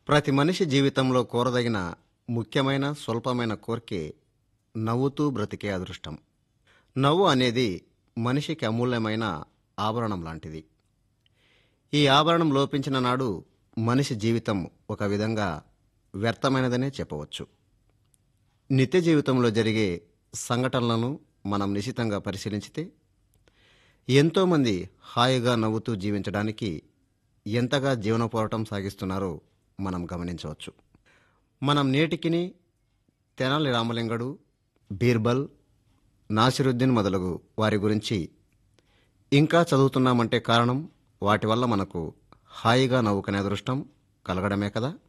ప్రతి మనిషి జీవితంలో కోరదగిన ముఖ్యమైన స్వల్పమైన కోరికే నవ్వుతూ బ్రతికే అదృష్టం నవ్వు అనేది మనిషికి అమూల్యమైన ఆభరణం లాంటిది ఈ ఆభరణం లోపించిన నాడు మనిషి జీవితం ఒక విధంగా వ్యర్థమైనదనే చెప్పవచ్చు నిత్య జీవితంలో జరిగే సంఘటనలను మనం నిశితంగా పరిశీలించితే ఎంతోమంది హాయిగా నవ్వుతూ జీవించడానికి ఎంతగా జీవన పోరాటం సాగిస్తున్నారో మనం గమనించవచ్చు మనం నేటికిని తెనాలి రామలింగడు బీర్బల్ నాసిరుద్దీన్ మొదలగు వారి గురించి ఇంకా చదువుతున్నామంటే కారణం వాటి వల్ల మనకు హాయిగా నవ్వుకునే అదృష్టం కలగడమే కదా